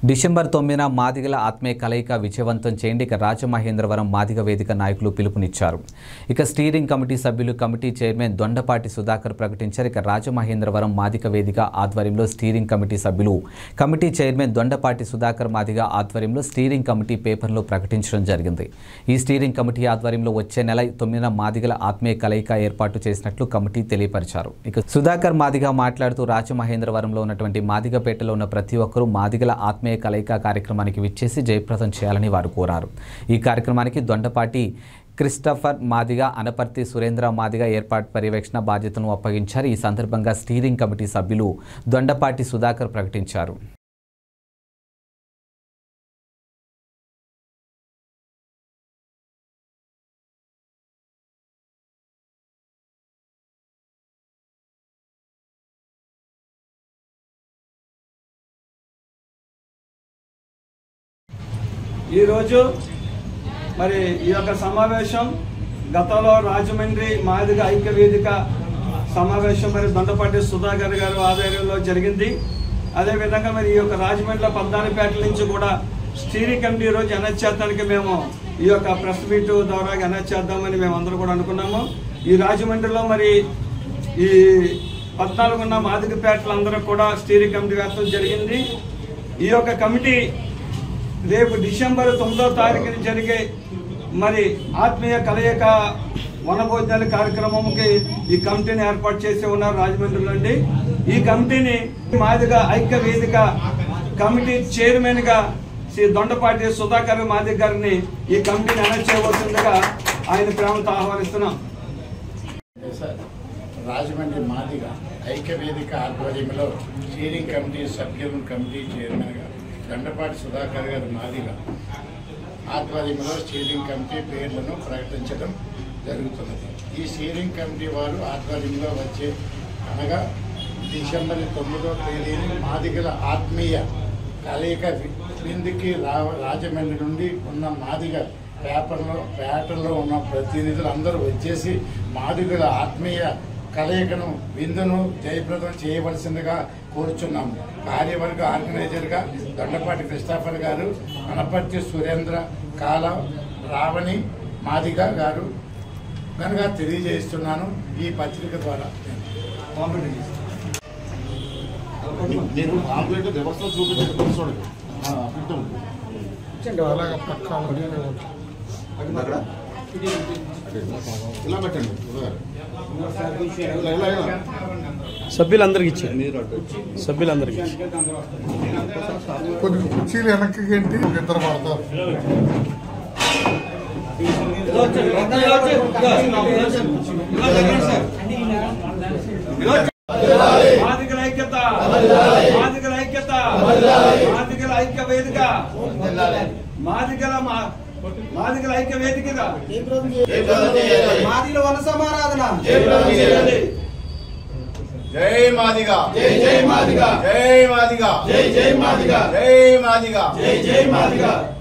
December తొమ్మిదిన మాదిగల ఆత్మీయ కలయిక విజయవంతం చేయండి ఇక రాజమహేంద్రవరం మాదిగ వేదిక నాయకులు పిలుపునిచ్చారు ఇక స్టీరింగ్ కమిటీ సభ్యులు కమిటీ చైర్మన్ దొండపాటి సుధాకర్ ప్రకటించారు ఇక రాజమహేంద్రవరం మాదిగ వేదిక ఆధ్వర్యంలో స్టీరింగ్ కమిటీ సభ్యులు కమిటీ చైర్మన్ దొండపాటి సుధాకర్ మాదిగ ఆధ్వర్యంలో స్టీరింగ్ కమిటీ పేపర్లో ప్రకటించడం జరిగింది ఈ స్టీరింగ్ కమిటీ ఆధ్వర్యంలో వచ్చే నెల తొమ్మిదిన మాదిగల ఆత్మీయ కలయిక ఏర్పాటు చేసినట్లు కమిటీ తెలియపరిచారు ఇక సుధాకర్ మాదిగ మాట్లాడుతూ రాజమహేంద్రవరంలో ఉన్నటువంటి మాదిగపేటలో ఉన్న ప్రతి ఒక్కరూ మాదిగల ఆత్మీయ కలయిక కార్యక్రమానికి విచ్చేసి జయప్రదం చేయాలని వారు కోరారు ఈ కార్యక్రమానికి దొండపాటి క్రిస్టఫర్ మాదిగ అనపర్తి సురేంద్ర మాదిగ ఏర్పాటు పర్యవేక్షణ బాధ్యతను అప్పగించారు ఈ సందర్భంగా స్టీరింగ్ కమిటీ సభ్యులు దొండపాటి సుధాకర్ ప్రకటించారు ఈరోజు మరి ఈ యొక్క సమావేశం గతంలో రాజమండ్రి మాదిగ ఐక్య వేదిక సమావేశం మరి దొండపాటి సుధాకర్ గారు ఆధ్వర్యంలో జరిగింది అదేవిధంగా మరి ఈ యొక్క రాజమండ్రిలో పద్నాలుగుపేటల నుంచి కూడా స్టీరింగ్ కమిటీ రోజు అనౌన్స్ చేద్దానికి మేము ఈ యొక్క ప్రెస్ మీట్ ద్వారా అనౌన్స్ చేద్దామని మేము అందరూ కూడా అనుకున్నాము ఈ రాజమండ్రిలో మరి ఈ పద్నాలుగున్న మాదిగపేటలందరూ కూడా స్టీరింగ్ కమిటీ వేస్తాం జరిగింది ఈ యొక్క కమిటీ రేపు డిసెంబర్ తొమ్మిదో తారీఖున జరిగే మరి ఆత్మీయ కలయిక వనభోజనాల కార్యక్రమంకి ఈ కమిటీని ఏర్పాటు చేసి ఉన్నారు రాజమండ్రిలో అండి ఈ కమిటీని మాదిగా ఐక్య వేదిక కమిటీ చైర్మన్ గా శ్రీ దొండపాటి సుధాకర్ మాదిగ గారిని ఈ కమిటీని అనౌన్స్ చేయవలసిందిగా ఆయన ప్రేమతో ఆహ్వానిస్తున్నాం సార్ రాజమండ్రి మాదిగ ఐక్య వేదిక ఆధ్వర్యంలో స్టీరింగ్ కమిటీ సభ్యుల కమిటీ చైర్మన్గా దండపాటి సుధాకర్ గారి మాదిగ ఆధ్వర్యంలో స్టీరింగ్ కమిటీ పేర్లను ప్రకటించడం జరుగుతున్నది ఈ స్టీరింగ్ కమిటీ వారు ఆధ్వర్యంలో వచ్చే అనగా డిసెంబర్ తొమ్మిదో తేదీని మాదిగల ఆత్మీయ కలయిక వి- విందుకి రా రాజమండ్రి నుండి ఉన్న మాదిగ పేపర్లో పేటల్లో ఉన్న ప్రతినిధులు అందరూ వచ్చేసి మాదిగల ఆత్మీయ కలయికను విందును జయప్రదం చేయవలసిందిగా కోరుచున్నాం కార్యవర్గ ఆర్గనైజర్గా దొండపాటి క్రిస్టాఫర్ గారు అనపర్తి సురేంద్ర కాల రావణి మాదిగ గారు కనుక తెలియజేస్తున్నాను ఈ పత్రిక ద్వారా నేను ఆంప్లెట్ రివర్స్లో చూపించండి చూడండి అలాగే పక్క అక్కడ ఇలా పెట్టండి ఉదయం. ఇలా ఇలా ఇలా సభ్యులందరికి ఇచ్చారు సభ్యులందరికి కొన్ని కుర్చీలు వెనక్కి గంటి ఒక ఇద్దరు పడతారు మాదిగల ఐక్యత మాదిగల ఐక్యత మాదిగల ఐక్య వేదిక మాదిగల మా- మాదిగల ఐక్య వేదిక మాదిలో వన సమారాధన జై మాదిగా జై జై మాదిగా జై మాదిగా జై జై మాదిగా జై మాదిగా జై జై మాదిగా